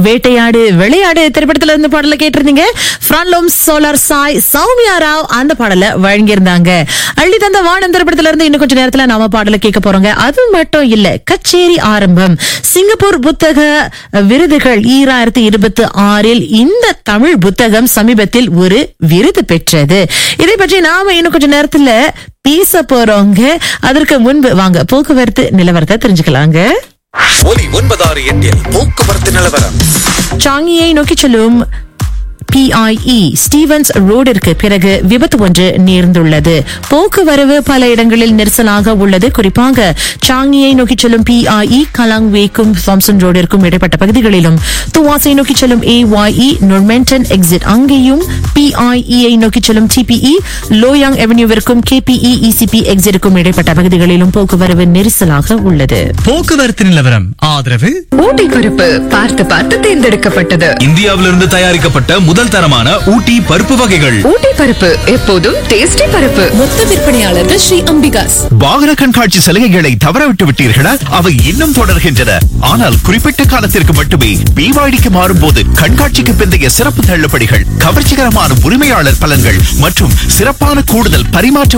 வேட்டையாடு விளையாடு திரைப்படத்துல இருந்து பாடல கேட்டிருந்தீங்க ஃப்ரான்லோம் சோலார் சாய் சௌமியா ராவ் அந்த பாடல வழங்கியிருந்தாங்க அள்ளி தந்த வானம் திரைப்படத்துல இருந்து இன்னும் கொஞ்ச நேரத்துல நாம பாடல கேட்க போறோங்க அது மட்டும் இல்ல கச்சேரி ஆரம்பம் சிங்கப்பூர் புத்தக விருதுகள் ஈராயிரத்தி இருபத்தி ஆறில் இந்த தமிழ் புத்தகம் சமீபத்தில் ஒரு விருது பெற்றது இதை பற்றி நாம இன்னும் கொஞ்ச நேரத்துல பேச போறோங்க அதற்கு முன்பு வாங்க போக்குவரத்து நிலவரத்தை தெரிஞ்சுக்கலாங்க ஒலி ஒன்பதாறு எட்டில் போக்குவரத்து நிலவரம் சாங்கியை நோக்கி செல்லும் பிஐஇ ஸ்டீவன்ஸ் ரோடிற்கு பிறகு விபத்து ஒன்று நேர்ந்துள்ளது போக்குவரவு பல இடங்களில் நெரிசலாக உள்ளது குறிப்பாக சாங்கியை நோக்கி செல்லும் பிஐஇ கலாங் வேக்கும் தாம்சன் ரோடிற்கும் இடைப்பட்ட பகுதிகளிலும் துவாசை நோக்கி செல்லும் ஏஒய்இ நொர்மென்டன் எக்ஸிட் அங்கேயும் பிஐஇ நோக்கி செல்லும் டிபிஇ லோயாங் அவென்யூவிற்கும் கேபிஇ இசிபி எக்ஸிட்டுக்கும் இடைப்பட்ட பகுதிகளிலும் போக்குவரவு நெரிசலாக உள்ளது போக்குவரத்து நிலவரம் ஆதரவு ஊட்டி பருப்பு பார்த்து பார்த்து தேர்ந்தெடுக்கப்பட்டது இந்தியாவிலிருந்து தயாரிக்கப்பட்ட முதல் தரமான ஊட்டி பருப்பு வகைகள் ஊட்டி பருப்பு எப்போதும் டேஸ்டி பருப்பு மொத்த விற்பனையாளர்கள் ஸ்ரீ அம்பிகாஸ் வாகன கண்காட்சி சலுகைகளை தவறவிட்டு விட்டீர்களா அவை இன்னும் தொடர்கின்றன ஆனால் குறிப்பிட்ட காலத்திற்கு மட்டுமே பிவாடிக்கு மாறும்போது கண்காட்சிக்கு பிந்தைய சிறப்பு தள்ளுபடிகள் கவர்ச்சிகரமான உரிமையாளர் பலன்கள் மற்றும் சிறப்பான கூடுதல் பரிமாற்ற